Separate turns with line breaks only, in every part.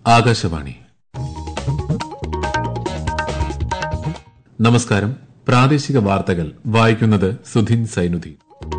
ആകാശവാണി നമസ്കാരം പ്രാദേശിക വാർത്തകൾ വായിക്കുന്നത് സുധിൻ സൈനുദ്ദീൻ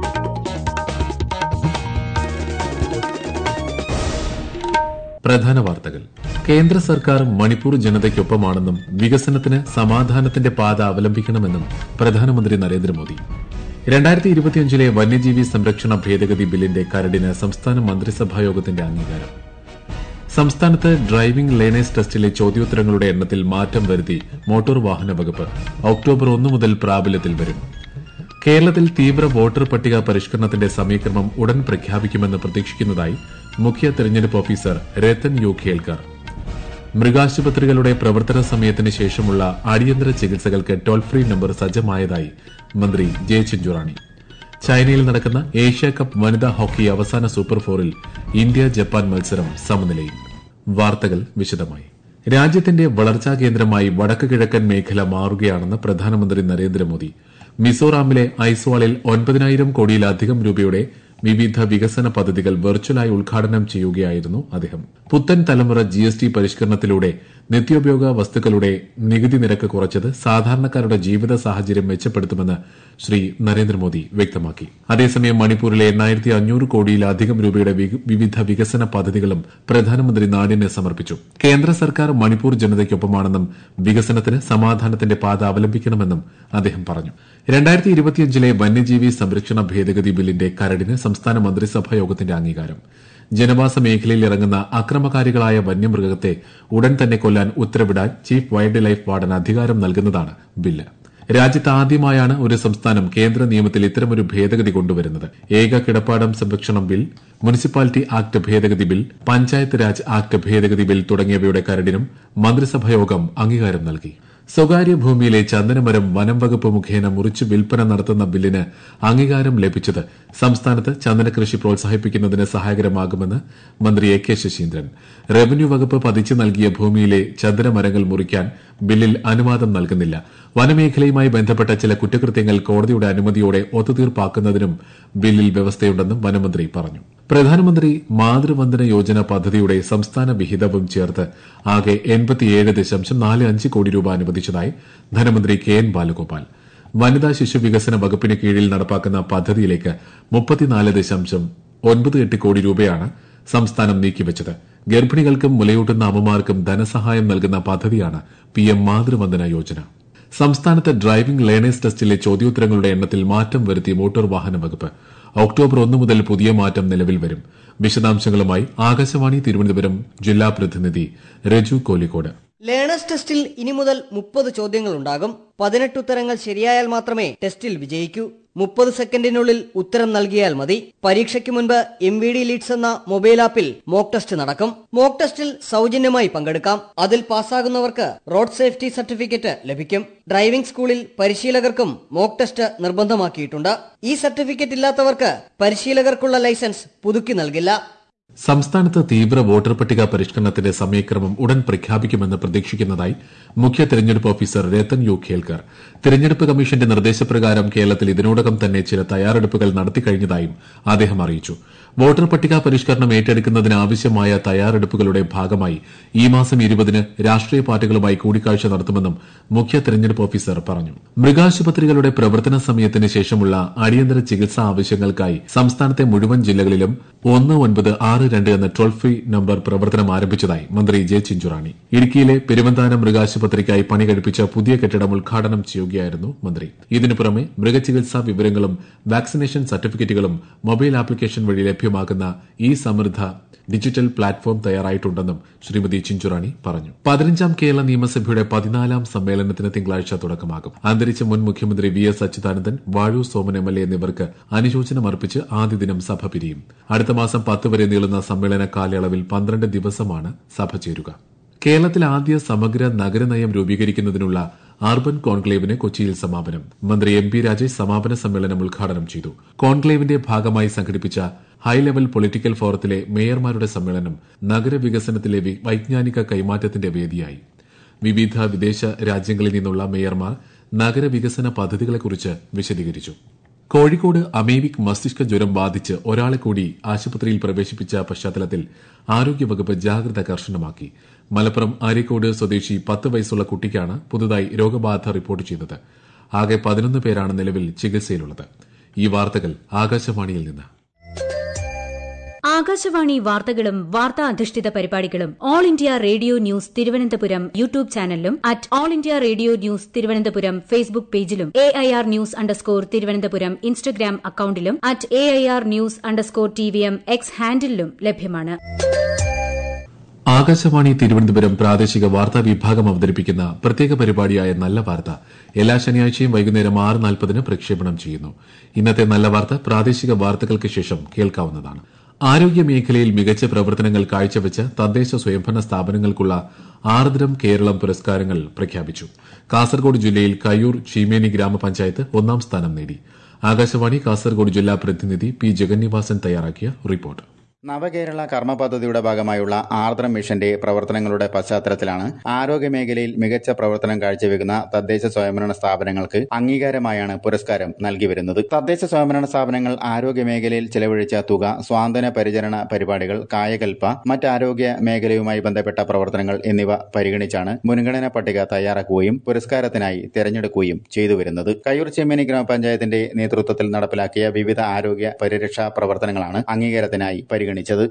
പ്രധാന വാർത്തകൾ കേന്ദ്ര സർക്കാർ മണിപ്പൂർ ജനതയ്ക്കൊപ്പമാണെന്നും വികസനത്തിന് സമാധാനത്തിന്റെ പാത അവലംബിക്കണമെന്നും പ്രധാനമന്ത്രി നരേന്ദ്രമോദി രണ്ടായിരത്തി ഇരുപത്തിയഞ്ചിലെ വന്യജീവി സംരക്ഷണ ഭേദഗതി ബില്ലിന്റെ കരടിന് സംസ്ഥാന മന്ത്രിസഭാ യോഗത്തിന്റെ അംഗീകാരം സംസ്ഥാനത്ത് ഡ്രൈവിംഗ് ലേണേഴ്സ് ടെസ്റ്റിലെ ചോദ്യോത്തരങ്ങളുടെ എണ്ണത്തിൽ മാറ്റം വരുത്തി മോട്ടോർ വാഹന വകുപ്പ് ഒക്ടോബർ ഒന്ന് മുതൽ പ്രാബല്യത്തിൽ വരും കേരളത്തിൽ തീവ്ര വോട്ടർ പട്ടിക പരിഷ്കരണത്തിന്റെ സമീകരണം ഉടൻ പ്രഖ്യാപിക്കുമെന്ന് പ്രതീക്ഷിക്കുന്നതായി മുഖ്യ തെരഞ്ഞെടുപ്പ് ഓഫീസർ രത്തൻ യു ഖേൽക്കർ മൃഗാശുപത്രികളുടെ പ്രവർത്തന സമയത്തിന് ശേഷമുള്ള അടിയന്തര ചികിത്സകൾക്ക് ടോൾ ഫ്രീ നമ്പർ സജ്ജമായതായി മന്ത്രി ജെ ചിഞ്ചുറാണി ചൈനയിൽ നടക്കുന്ന ഏഷ്യ കപ്പ് വനിതാ ഹോക്കി അവസാന സൂപ്പർ ഫോറിൽ ഇന്ത്യ ജപ്പാൻ മത്സരം സമനിലയിൽ വാർത്തകൾ വിശദമായി രാജ്യത്തിന്റെ വളർച്ചാ കേന്ദ്രമായി വടക്ക് കിഴക്കൻ മേഖല മാറുകയാണെന്ന് പ്രധാനമന്ത്രി നരേന്ദ്രമോദി മിസോറാമിലെ ഐസ്വാളിൽ ഒൻപതിനായിരം കോടിയിലധികം രൂപയുടെ വിവിധ വികസന പദ്ധതികൾ വെർച്വലായി ഉദ്ഘാടനം ചെയ്യുകയായിരുന്നു അദ്ദേഹം പുത്തൻ തലമുറ ജി എസ് ടി പരിഷ്കരണത്തിലൂടെ നിത്യോപയോഗ വസ്തുക്കളുടെ നികുതി നിരക്ക് കുറച്ചത് സാധാരണക്കാരുടെ ജീവിത സാഹചര്യം മെച്ചപ്പെടുത്തുമെന്ന് ശ്രീ നരേന്ദ്രമോദി വ്യക്തമാക്കി അതേസമയം മണിപ്പൂരിലെ എണ്ണായിരത്തി അഞ്ഞൂറ് കോടിയിലധികം രൂപയുടെ വിക- വിവിധ വികസന പദ്ധതികളും പ്രധാനമന്ത്രി നാടിന് സമർപ്പിച്ചു കേന്ദ്ര സർക്കാർ മണിപ്പൂർ ജനതയ്ക്കൊപ്പമാണെന്നും വികസനത്തിന് സമാധാനത്തിന്റെ പാത അവലംബിക്കണമെന്നും അദ്ദേഹം പറഞ്ഞു രണ്ടായിരത്തി ഇരുപത്തിയഞ്ചിലെ വന്യജീവി സംരക്ഷണ ഭേദഗതി ബില്ലിന്റെ കരടിന് സംസ്ഥാന മന്ത്രിസഭാ യോഗത്തിന്റെ അംഗീകാരം ജനവാസ മേഖലയിൽ ഇറങ്ങുന്ന അക്രമകാരികളായ വന്യമൃഗത്തെ ഉടൻ തന്നെ കൊല്ലാൻ ഉത്തരവിടാൻ ചീഫ് വൈൽഡ് ലൈഫ് വാർഡൻ അധികാരം നൽകുന്നതാണ് ബില്ല് രാജ്യത്ത് ആദ്യമായാണ് ഒരു സംസ്ഥാനം കേന്ദ്ര നിയമത്തിൽ ഇത്തരമൊരു ഭേദഗതി കൊണ്ടുവരുന്നത് ഏക കിടപ്പാടം സംരക്ഷണം ബിൽ മുനിസിപ്പാലിറ്റി ആക്ട് ഭേദഗതി ബിൽ പഞ്ചായത്ത് രാജ് ആക്ട് ഭേദഗതി ബിൽ തുടങ്ങിയവയുടെ കരടിനും മന്ത്രിസഭായോഗം അംഗീകാരം നൽകി സ്വകാര്യ ഭൂമിയിലെ ചന്ദനമരം വനം വകുപ്പ് മുഖേന മുറിച്ച് വിൽപ്പന നടത്തുന്ന ബില്ലിന് അംഗീകാരം ലഭിച്ചത് സംസ്ഥാനത്ത് ചന്ദനകൃഷി പ്രോത്സാഹിപ്പിക്കുന്നതിന് സഹായകരമാകുമെന്ന് മന്ത്രി എ കെ ശശീന്ദ്രൻ റവന്യൂ വകുപ്പ് പതിച്ചു നൽകിയ ഭൂമിയിലെ ചന്ദനമരങ്ങൾ മുറിക്കാൻ ബില്ലിൽ അനുവാദം നൽകുന്നില്ല വനമേഖലയുമായി ബന്ധപ്പെട്ട ചില കുറ്റകൃത്യങ്ങൾ കോടതിയുടെ അനുമതിയോടെ ഒത്തുതീർപ്പാക്കുന്നതിനും ബില്ലിൽ വ്യവസ്ഥയുണ്ടെന്നും വനമന്ത്രി പറഞ്ഞു പ്രധാനമന്ത്രി മാതൃവന്ദന യോജന പദ്ധതിയുടെ സംസ്ഥാന വിഹിതവും ചേർത്ത് ആകെ എൺപത്തിയേഴ് ദശാംശം നാല് അഞ്ച് കോടി രൂപ അനുവദിച്ചതായി ധനമന്ത്രി കെ എൻ ബാലഗോപാൽ വനിതാ ശിശു വികസന വകുപ്പിന് കീഴിൽ നടപ്പാക്കുന്ന പദ്ധതിയിലേക്ക് മുപ്പത്തിനാല് ദശാംശം ഒൻപത് എട്ട് കോടി രൂപയാണ് സംസ്ഥാനം നീക്കിവച്ചത് ഗർഭിണികൾക്കും മുലയൂട്ടുന്ന അമ്മമാർക്കും ധനസഹായം നൽകുന്ന പദ്ധതിയാണ് പി എം മാതൃവന്ദന യോജന സംസ്ഥാനത്ത് ഡ്രൈവിംഗ് ലേണേഴ്സ് ടെസ്റ്റിലെ ചോദ്യോത്തരങ്ങളുടെ എണ്ണത്തിൽ മാറ്റം വരുത്തി മോട്ടോർ വാഹന വകുപ്പ് ഒക്ടോബർ ഒന്ന് മുതൽ പുതിയ മാറ്റം നിലവിൽ വരും വിശദാംശങ്ങളുമായി ആകാശവാണി തിരുവനന്തപുരം ജില്ലാ പ്രതിനിധി രജു കോലിക്കോട്
ലേണേഴ്സ് ടെസ്റ്റിൽ ഇനി മുതൽ മുപ്പത് ചോദ്യങ്ങൾ ഉണ്ടാകും പതിനെട്ട് ഉത്തരങ്ങൾ ശരിയായാൽ മാത്രമേ ടെസ്റ്റിൽ വിജയിക്കൂ മുപ്പത് സെക്കൻഡിനുള്ളിൽ ഉത്തരം നൽകിയാൽ മതി പരീക്ഷയ്ക്ക് മുൻപ് എം വി ഡി ലീഡ്സ് എന്ന മൊബൈൽ ആപ്പിൽ മോക്ക് ടെസ്റ്റ് നടക്കും മോക്ക് ടെസ്റ്റിൽ സൗജന്യമായി പങ്കെടുക്കാം അതിൽ പാസ്സാകുന്നവർക്ക് റോഡ് സേഫ്റ്റി സർട്ടിഫിക്കറ്റ് ലഭിക്കും ഡ്രൈവിംഗ് സ്കൂളിൽ പരിശീലകർക്കും മോക്ക് ടെസ്റ്റ് നിർബന്ധമാക്കിയിട്ടുണ്ട് ഈ സർട്ടിഫിക്കറ്റ് ഇല്ലാത്തവർക്ക് പരിശീലകർക്കുള്ള ലൈസൻസ് പുതുക്കി നൽകില്ല
സംസ്ഥാനത്ത് തീവ്ര വോട്ടർ പട്ടിക പരിഷ്കരണത്തിന്റെ സമയക്രമം ഉടൻ പ്രഖ്യാപിക്കുമെന്ന് പ്രതീക്ഷിക്കുന്നതായി മുഖ്യ തെരഞ്ഞെടുപ്പ് ഓഫീസർ രത്തൻ യു ഖേൽക്കർ തെരഞ്ഞെടുപ്പ് കമ്മീഷന്റെ നിർദ്ദേശപ്രകാരം കേരളത്തിൽ ഇതിനോടകം തന്നെ ചില തയ്യാറെടുപ്പുകൾ നടത്തിക്കഴിഞ്ഞതായും അദ്ദേഹം അറിയിച്ചു വോട്ടർ പട്ടിക പരിഷ്കരണം ഏറ്റെടുക്കുന്നതിന് ആവശ്യമായ തയ്യാറെടുപ്പുകളുടെ ഭാഗമായി ഈ മാസം ഇരുപതിന് രാഷ്ട്രീയ പാർട്ടികളുമായി കൂടിക്കാഴ്ച നടത്തുമെന്നും മുഖ്യ തെരഞ്ഞെടുപ്പ് ഓഫീസർ പറഞ്ഞു മൃഗാശുപത്രികളുടെ പ്രവർത്തന സമയത്തിന് ശേഷമുള്ള അടിയന്തര ചികിത്സാ ആവശ്യങ്ങൾക്കായി സംസ്ഥാനത്തെ മുഴുവൻ ജില്ലകളിലും ഒന്ന് ഒൻപത് ആറ് രണ്ട് എന്ന ടോൾ ഫ്രീ നമ്പർ പ്രവർത്തനം ആരംഭിച്ചതായി മന്ത്രി ജെ ചിഞ്ചുറാണി ഇടുക്കിയിലെ പെരുവന്താനം മൃഗാശുപത്രിക്കായി പണി കഴിപ്പിച്ച പുതിയ കെട്ടിടം ഉദ്ഘാടനം ചെയ്യുകയായിരുന്നു മന്ത്രി ഇതിനു പുറമെ മൃഗചികിത്സാ വിവരങ്ങളും വാക്സിനേഷൻ സർട്ടിഫിക്കറ്റുകളും മൊബൈൽ ആപ്ലിക്കേഷൻ വഴി ലഭ്യമാക്കുന്ന ഇ സമൃദ്ധ ഡിജിറ്റൽ പ്ലാറ്റ്ഫോം തയ്യാറായിട്ടുണ്ടെന്നും ശ്രീമതി ചിഞ്ചുറാണി പറഞ്ഞു പതിനഞ്ചാം കേരള നിയമസഭയുടെ പതിനാലാം സമ്മേളനത്തിന് തിങ്കളാഴ്ച തുടക്കമാകും അന്തരിച്ച മുൻ മുഖ്യമന്ത്രി V S Achuthanandan Vazhoor Soman M L A എന്നിവർക്ക് അനുശോചനം അർപ്പിച്ച് ആദ്യ ദിനം സഭ പിരിയും അടുത്ത മാസം പത്ത് വരെ നീളുന്ന സമ്മേളന കാലയളവിൽ പന്ത്രണ്ട് ദിവസമാണ് സഭ ചേരുക കേരളത്തിൽ ആദ്യ സമഗ്ര നഗരനയം രൂപീകരിക്കുന്നതിനുള്ള അർബൻ കോൺക്ലേവിന് കൊച്ചിയിൽ സമാപനം മന്ത്രി എം പി രാജേഷ് സമാപന സമ്മേളനം ഉദ്ഘാടനം ചെയ്തു കോൺക്ലേവിന്റെ ഭാഗമായി സംഘടിപ്പിച്ച ഹൈ ലെവൽ പൊളിറ്റിക്കൽ ഫോറത്തിലെ മേയർമാരുടെ സമ്മേളനം നഗരവികസനത്തിലെ വി- വൈജ്ഞാനിക കൈമാറ്റത്തിന്റെ വേദിയായി വിവിധ വിദേശ രാജ്യങ്ങളിൽ നിന്നുള്ള മേയർമാർ നഗരവികസന പദ്ധതികളെക്കുറിച്ച് വിശദീകരിച്ചു കോഴിക്കോട് അമേവിക് മസ്തിഷ്ക ജ്വരം ബാധിച്ച് ഒരാളെ കൂടി ആശുപത്രിയിൽ പ്രവേശിപ്പിച്ച പശ്ചാത്തലത്തിൽ ആരോഗ്യവകുപ്പ് ജാഗ്രത കർശനമാക്കി മലപ്പുറം അരീക്കോട് സ്വദേശി പത്ത് വയസ്സുള്ള കുട്ടിക്കാണ് പുതുതായി രോഗബാധ റിപ്പോർട്ട് ചെയ്തത് ആകെ പതിനൊന്ന് പേരാണ് നിലവിൽ ചികിത്സയിലുള്ളത് ഈ വാർത്തകൾ ആകാശവാണിയിൽ നിന്ന്
ആകാശവാണി വാർത്തകളും വാർത്താ അധിഷ്ഠിത പരിപാടികളും All India Radio News Thiruvananthapuram YouTube ചാനലിലും at All India Radio News Thiruvananthapuram Facebook പേജിലും A I R news underscore Thiruvananthapuram Instagram അക്കൌണ്ടിലും at A I R news underscore T V M X ഹാൻഡിലും ലഭ്യമാണ്
ആകാശവാണി തിരുവനന്തപുരം പ്രാദേശിക വാർത്താ വിഭാഗം അവതരിപ്പിക്കുന്ന പ്രത്യേക പരിപാടിയായ നല്ല വാർത്ത എല്ലാ ശനിയാഴ്ചയും വൈകുന്നേരം ആറ് നാൽപ്പതിന് പ്രക്ഷേപണം ചെയ്യുന്നു ഇന്നത്തെ നല്ല വാർത്ത പ്രാദേശിക വാർത്തകൾക്ക് ശേഷം കേൾക്കാവുന്നതാണ് ആരോഗ്യ മേഖലയിൽ മികച്ച പ്രവർത്തനങ്ങൾ കാഴ്ചവെച്ച തദ്ദേശ സ്വയംഭരണ സ്ഥാപനങ്ങൾക്കുള്ള ആർദ്രം കേരളം പുരസ്കാരങ്ങൾ പ്രഖ്യാപിച്ചു കാസർഗോഡ് ജില്ലയിൽ കയ്യൂർ ചീമേനി ഗ്രാമപഞ്ചായത്ത് ഒന്നാം സ്ഥാനം നേടി ആകാശവാണി കാസർഗോഡ് ജില്ലാ പ്രതിനിധി പി ജഗന്നിവാസൻ തയ്യാറാക്കിയ റിപ്പോർട്ട്
നവകേരള കർമ്മ പദ്ധതിയുടെ ഭാഗമായുള്ള ആർദ്രം മിഷന്റെ പ്രവർത്തനങ്ങളുടെ പശ്ചാത്തലത്തിലാണ് ആരോഗ്യ മേഖലയിൽ മികച്ച പ്രവർത്തനം കാഴ്ചവെക്കുന്ന തദ്ദേശ സ്വയംഭരണ സ്ഥാപനങ്ങൾക്ക് അംഗീകാരമായാണ് പുരസ്കാരം നൽകി വരുന്നത് തദ്ദേശ സ്വയംഭരണ സ്ഥാപനങ്ങൾ ആരോഗ്യ മേഖലയിൽ ചെലവഴിച്ച തുക സ്വാന്തന പരിചരണ പരിപാടികൾ കായകൽപ്പ മറ്റ് ആരോഗ്യ മേഖലയുമായി ബന്ധപ്പെട്ട പ്രവർത്തനങ്ങൾ എന്നിവ പരിഗണിച്ചാണ് മുൻഗണനാ പട്ടിക തയ്യാറാക്കുകയും പുരസ്കാരത്തിനായി തെരഞ്ഞെടുക്കുകയും ചെയ്തു വരുന്നത് കയ്യൂർ ചെമ്മേനി ഗ്രാമപഞ്ചായത്തിന്റെ നേതൃത്വത്തിൽ നടപ്പിലാക്കിയ വിവിധ ആരോഗ്യ പരിരക്ഷാ പ്രവർത്തനങ്ങളാണ് അംഗീകാരത്തിനായി പരിഗണിച്ചത്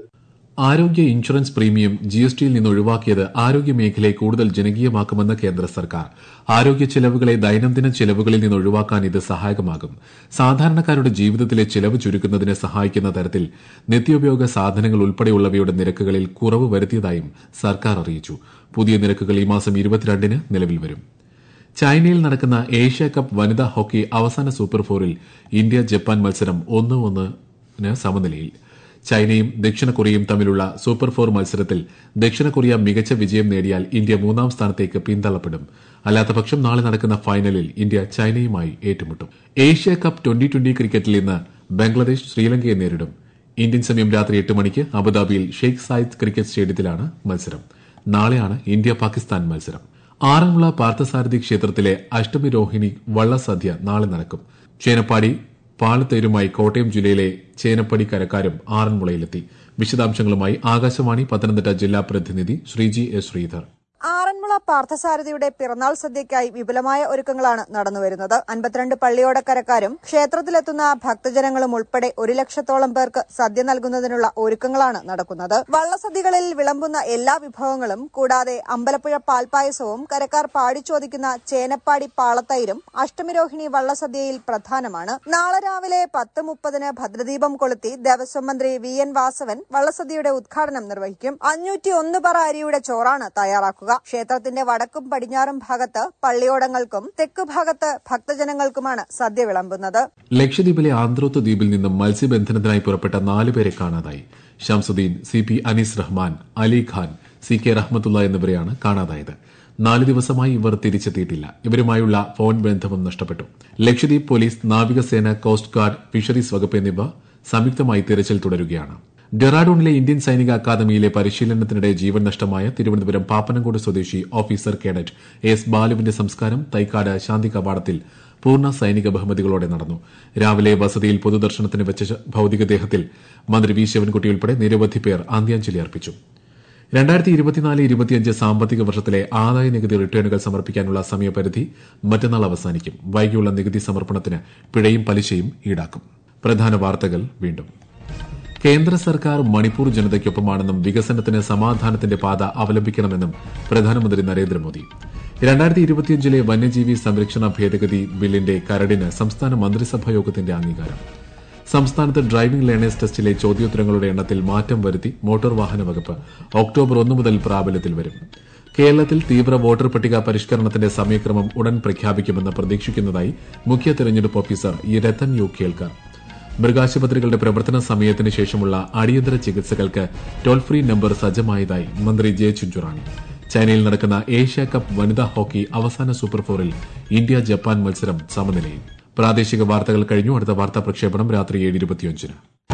ആരോഗ്യ ഇൻഷുറൻസ് പ്രീമിയം ജി എസ് ടിയിൽ നിന്ന് ഒഴിവാക്കിയത് ആരോഗ്യ മേഖലയെ കൂടുതൽ ജനകീയമാക്കുമെന്ന് കേന്ദ്ര സർക്കാർ ആരോഗ്യ ചെലവുകളെ ദൈനംദിന ചെലവുകളിൽ നിന്ന് ഒഴിവാക്കാൻ ഇത് സഹായകമാകും സാധാരണക്കാരുടെ ജീവിതത്തിലെ ചെലവ് ചുരുക്കുന്നതിന് സഹായിക്കുന്ന തരത്തിൽ നിത്യോപയോഗ സാധനങ്ങൾ ഉൾപ്പെടെയുള്ളവയുടെ നിരക്കുകളിൽ കുറവ് വരുത്തിയതായും സർക്കാർ അറിയിച്ചു പുതിയ നിരക്കുകൾ ഈ മാസം ഇരുപത്തിരണ്ടിന് നിലവിൽ വരും ചൈനയിൽ നടക്കുന്ന ഏഷ്യ കപ്പ് വനിതാ ഹോക്കി അവസാന സൂപ്പർ ഫോറിൽ ഇന്ത്യ ജപ്പാൻ മത്സരം ഒന്ന് ഒന്നിന് സമനിലയിൽ ചൈനയും ദക്ഷിണ കൊറിയയും തമ്മിലുള്ള സൂപ്പർ ഫോർ മത്സരത്തിൽ ദക്ഷിണ കൊറിയ മികച്ച വിജയം നേടിയാൽ ഇന്ത്യ മൂന്നാം സ്ഥാനത്തേക്ക് പിന്തള്ളപ്പെടും അല്ലാത്തപക്ഷം നാളെ നടക്കുന്ന ഫൈനലിൽ ഇന്ത്യ ചൈനയുമായി ഏറ്റുമുട്ടും ഏഷ്യ കപ്പ് ട്വന്റി ട്വന്റി ക്രിക്കറ്റിൽ ഇന്ന് ബംഗ്ലാദേശ് ശ്രീലങ്കയെ നേരിടും ഇന്ത്യൻ സമയം രാത്രി എട്ട് മണിക്ക് അബുദാബിയിൽ ഷെയ്ഖ് സായിദ് ക്രിക്കറ്റ് സ്റ്റേഡിയത്തിലാണ് മത്സരം നാളെയാണ് ഇന്ത്യ പാകിസ്ഥാൻ മത്സരം ആറന്മുള പാർത്ഥസാരഥി ക്ഷേത്രത്തിലെ അഷ്ടമി രോഹിണി വള്ളസദ്യ നാളെ നടക്കും ചേനപ്പാടി പാലത്തേരുമായി കോട്ടയം ജില്ലയിലെ ചേനപ്പടി കരക്കാരും ആറന്മുളയിലെത്തി വിശദാംശങ്ങളുമായി ആകാശവാണി പത്തനംതിട്ട ജില്ലാ പ്രതിനിധി ശ്രീജി എസ് ശ്രീധർ
ആറന്മുള പാർത്ഥസാരഥിയുടെ പിറന്നാൾ സദ്യയ്ക്കായി വിപുലമായ ഒരുക്കങ്ങളാണ് നടന്നുവരുന്നത് അൻപത്തിരണ്ട് പള്ളിയോടക്കരക്കാരും ക്ഷേത്രത്തിലെത്തുന്ന ഭക്തജനങ്ങളും ഉൾപ്പെടെ ഒരു ലക്ഷത്തോളം പേർക്ക് സദ്യ നൽകുന്നതിനുള്ള ഒരുക്കങ്ങളാണ് നടക്കുന്നത് വള്ളസദ്യകളിൽ വിളമ്പുന്ന എല്ലാ വിഭവങ്ങളും കൂടാതെ അമ്പലപ്പുഴ പാൽപ്പായസവും കരക്കാർ പാടിച്ചോദിക്കുന്ന ചേനപ്പാടി പാളത്തൈരും അഷ്ടമിരോഹിണി വള്ളസദ്യയിൽ പ്രധാനമാണ് നാളെ രാവിലെ പത്ത് മുപ്പതിന് ഭദ്രദീപം കൊളുത്തി ദേവസ്വം മന്ത്രി വി എൻ വാസവൻ വള്ളസദ്യയുടെ ഉദ്ഘാടനം നിർവഹിക്കും അഞ്ഞൂറ്റി ഒന്ന് പറ അരിയുടെ ചോറാണ് തയ്യാറാക്കുക ക്ഷേത്രത്തിന്റെ വടക്കും പടിഞ്ഞാറും ഭാഗത്ത് പള്ളിയോടങ്ങൾക്കും തെക്ക് ഭാഗത്ത് ഭക്തജനങ്ങൾക്കുമാണ് സദ്യ വിളമ്പുന്നത്
ലക്ഷദ്വീപിലെ ആന്ത്രോത്ത് ദ്വീപിൽ നിന്നും മത്സ്യബന്ധനത്തിനായി പുറപ്പെട്ട നാലുപേരെ കാണാതായി Shamsuddin C P Anees Rahman Ali Khan C K Rahmathulla എന്നിവരെയാണ് കാണാതായത് നാല് ദിവസമായി ഇവർ തിരിച്ചെത്തിയിട്ടില്ല ഇവരുമായുള്ള ഫോൺ ബന്ധവും നഷ്ടപ്പെട്ടു ലക്ഷദ്വീപ് പോലീസ് നാവികസേന കോസ്റ്റ് ഗാർഡ് ഫിഷറീസ് വകുപ്പ് എന്നിവ സംയുക്തമായി തിരച്ചിൽ തുടരുകയാണ് ഡെറാഡൂണിലെ ഇന്ത്യൻ സൈനിക അക്കാദമിയിലെ പരിശീലനത്തിനിടെ ജീവൻ നഷ്ടമായ തിരുവനന്തപുരം പാപ്പനംകോട് സ്വദേശി ഓഫീസർ കേഡറ്റ് എസ് ബാലുവിന്റെ സംസ്കാരം തൈക്കാട് ശാന്തി കവാടത്തിൽ പൂർണ്ണ സൈനിക ബഹുമതികളോടെ നടന്നു രാവിലെ വസതിയിൽ പൊതുദർശനത്തിന് വെച്ച ഭൌതികദേഹത്തിൽ മന്ത്രി വി ശിവൻകുട്ടി ഉൾപ്പെടെ നിരവധി പേർ അന്ത്യാഞ്ജലി അർപ്പിച്ചു രണ്ടായിരത്തി ഇരുപത്തിനാല് ഇരുപത്തിയഞ്ച് സാമ്പത്തിക വർഷത്തിലെ ആദായ നികുതി റിട്ടേണുകൾ സമർപ്പിക്കാനുള്ള സമയപരിധി മറ്റന്നാൾ അവസാനിക്കും വൈകിയുള്ള നികുതി സമർപ്പണത്തിന് പിഴയും പലിശയും ഈടാക്കും പ്രധാന വാർത്തകൾ വീണ്ടും കേന്ദ്ര സർക്കാർ മണിപ്പൂർ ജനതയ്ക്കൊപ്പമാണെന്നും വികസനത്തിന് സമാധാനത്തിന്റെ പാത അവലംബിക്കണമെന്നും പ്രധാനമന്ത്രി നരേന്ദ്രമോദി രണ്ടായിരത്തി ഇരുപത്തിയഞ്ചിലെ വന്യജീവി സംരക്ഷണ ഭേദഗതി ബില്ലിന്റെ കരടിന് സംസ്ഥാന മന്ത്രിസഭാ യോഗത്തിന്റെ അംഗീകാരം സംസ്ഥാനത്ത് ഡ്രൈവിംഗ് ലേണേഴ്സ് ടെസ്റ്റിലെ ചോദ്യോത്തരങ്ങളുടെ എണ്ണത്തിൽ മാറ്റം വരുത്തി മോട്ടോർ വാഹന വകുപ്പ് ഒക്ടോബർ ഒന്ന് മുതൽ പ്രാബല്യത്തിൽ വരും കേരളത്തിൽ തീവ്ര വോട്ടർ പട്ടിക പരിഷ്കരണത്തിന്റെ സമയക്രമം ഉടൻ പ്രഖ്യാപിക്കുമെന്ന് പ്രതീക്ഷിക്കുന്നതായി മുഖ്യ തെരഞ്ഞെടുപ്പ് officer E Rathan U Kelkar മൃഗാശുപത്രികളുടെ പ്രവർത്തന സമയത്തിന് ശേഷമുള്ള അടിയന്തര ചികിത്സകൾക്ക് ടോൾ ഫ്രീ നമ്പർ സജ്ജമായതായി മന്ത്രി ജെ ചിഞ്ചുറാണി ചൈനയിൽ നടക്കുന്ന ഏഷ്യ കപ്പ് വനിതാ ഹോക്കി അവസാന സൂപ്പർ ഫോറിൽ ഇന്ത്യ ജപ്പാൻ മത്സരം സമനിലയിൽ പ്രാദേശിക വാർത്തകൾ കഴിഞ്ഞു അടുത്ത വാർത്താ പ്രക്ഷേപണം രാത്രി ഏഴ് ഇരുപത്തിയഞ്ചിന്